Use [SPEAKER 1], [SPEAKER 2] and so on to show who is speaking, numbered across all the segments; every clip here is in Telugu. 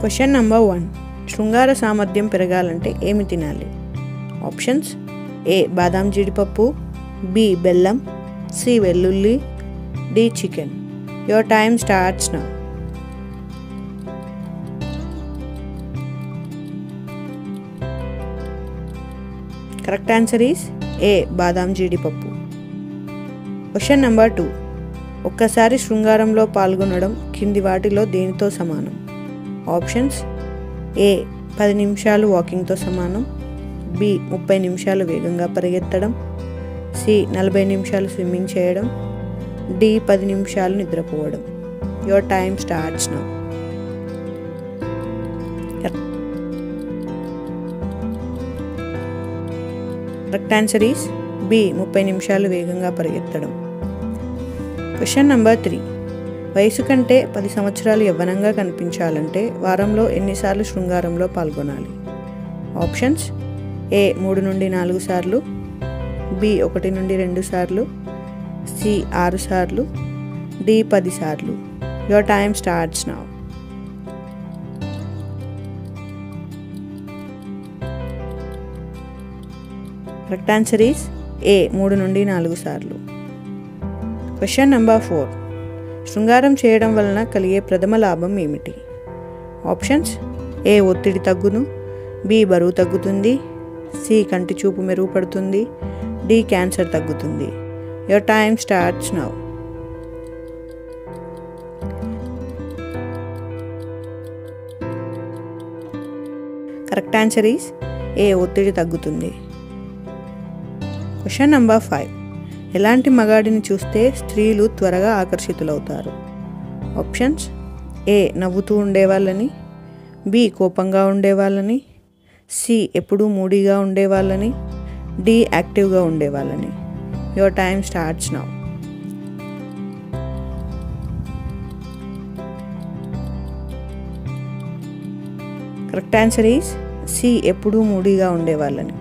[SPEAKER 1] క్వశ్చన్ నంబర్ వన్ శృంగార సామర్థ్యం పెరగాలంటే ఏమి తినాలి ఆప్షన్స్ ఏ బాదాం జీడిపప్పు బి బెల్లం సి వెల్లుల్లి D chicken your time starts now correct answer is A బాదాం జీడిపప్పు క్వశ్చన్ నెంబర్ టూ ఒక్కసారి శృంగారంలో పాల్గొనడం కింది వాటిలో దేనితో సమానం ఆప్షన్స్ ఏ పది నిమిషాలు వాకింగ్తో సమానం బి ముప్పై నిమిషాలు వేగంగా పరిగెత్తడం సి నలభై నిమిషాలు స్విమ్మింగ్ చేయడం డి పది నిమిషాలు నిద్రపోవడం your time starts now correct answer is B ముప్పై నిమిషాలు వేగంగా పరిగెత్తడం క్వశ్చన్ నెంబర్ త్రీ వయసు కంటే పది సంవత్సరాలు యవ్వనంగా కనిపించాలంటే వారంలో ఎన్నిసార్లు శృంగారంలో పాల్గొనాలి ఆప్షన్స్ ఏ మూడు నుండి నాలుగు సార్లు బి ఒకటి నుండి రెండు సార్లు సి ఆరు సార్లు డి పది సార్లు your time starts now correct answer is A మూడు నుండి నాలుగు సార్లు క్వశ్చన్ నెంబర్ ఫోర్ శృంగారం చేయడం వలన కలిగే ప్రథమ లాభం ఏమిటి ఆప్షన్స్ ఏ ఒత్తిడి తగ్గును బి బరువు తగ్గుతుంది సి కంటి చూపు మెరుగుపడుతుంది డి క్యాన్సర్ తగ్గుతుంది your time starts now correct answer is A ఒత్తిడి తగ్గుతుంది క్వశ్చన్ నెంబర్ ఫైవ్ ఎలాంటి మగాడిని చూస్తే స్త్రీలు త్వరగా ఆకర్షితులవుతారు ఆప్షన్స్ ఏ నవ్వుతూ ఉండేవాళ్ళని బి కోపంగా ఉండేవాళ్ళని సి ఎప్పుడూ మూడీగా ఉండేవాళ్ళని డి యాక్టివ్గా ఉండేవాళ్ళని your time starts now correct answer is C ఎప్పుడూ మూడీగా ఉండేవాళ్ళని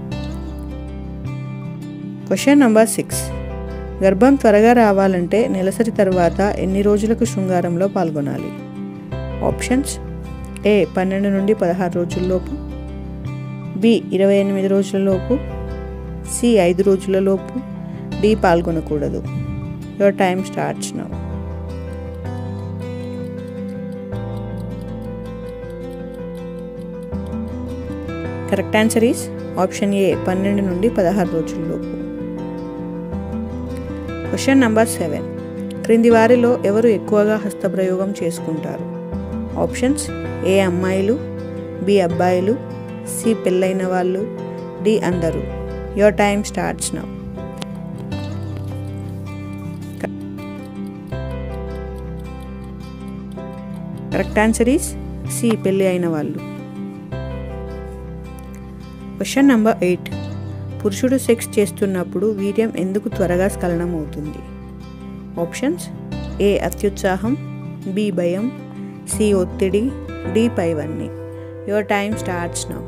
[SPEAKER 1] క్వశ్చన్ నంబర్ సిక్స్ గర్భం త్వరగా రావాలంటే నెలసరి తర్వాత ఎన్ని రోజులకు శృంగారంలో పాల్గొనాలి ఆప్షన్స్ ఏ పన్నెండు నుండి పదహారు రోజుల్లోపు బి ఇరవై ఎనిమిది రోజులలోపు సి ఐదు రోజులలోపు డి పాల్గొనకూడదు your time starts now correct answer is option A పన్నెండు నుండి పదహారు రోజుల్లోపు క్వశ్చన్ నంబర్ సెవెన్ క్రింది వారిలో ఎవరు ఎక్కువగా హస్తప్రయోగం చేసుకుంటారు ఆప్షన్స్ ఏ అమ్మాయిలు బి అబ్బాయిలు సి పెళ్ళైన వాళ్ళు డి అందరూ your time starts now correct answer is C పెళ్ళి అయిన వాళ్ళు క్వశ్చన్ నంబర్ ఎయిట్ పురుషుడు సెక్స్ చేస్తున్నప్పుడు వీర్యం ఎందుకు త్వరగా స్ఖలనం అవుతుంది ఆప్షన్స్ ఏ అత్యుత్సాహం బి భయం సి ఒత్తిడి డి పైవన్నీ your time starts now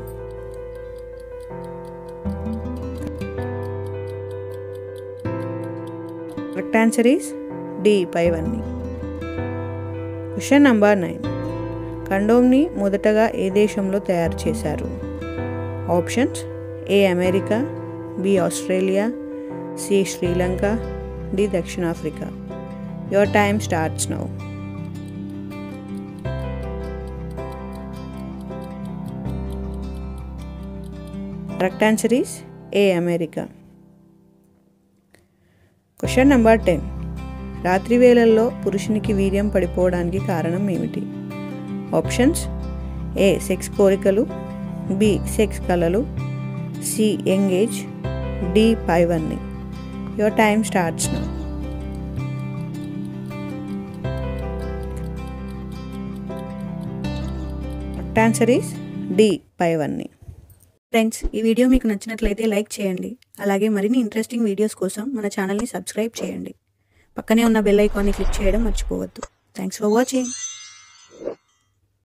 [SPEAKER 1] correct answer is D పైవన్నీ క్వశ్చన్ నంబర్ నైన్ కండోమ్ని మొదటగా ఏ దేశంలో తయారు చేశారు options A America B Australia C Sri Lanka D దక్షిణాఫ్రికా your time starts now correct answer is A America question number ten రాత్రి వేళల్లో పురుషునికి వీర్యం పడిపోవడానికి కారణం ఏమిటి ఆప్షన్స్ ఏ సెక్స్ కోరికలు బి సెక్స్ కళలు సి ఎంగేజ్ డి పైవన్నీ your time starts now correct answer is D పైవన్నీ ఫ్రెండ్స్ ఈ వీడియో మీకు నచ్చినట్లయితే లైక్ చేయండి అలాగే మరిన్ని ఇంట్రెస్టింగ్ వీడియోస్ కోసం మన ఛానల్ని సబ్స్క్రైబ్ చేయండి పక్కనే ఉన్న బెల్ ఐకాన్ని క్లిక్ చేయడం మర్చిపోవద్దు థ్యాంక్స్ ఫర్ వాచింగ్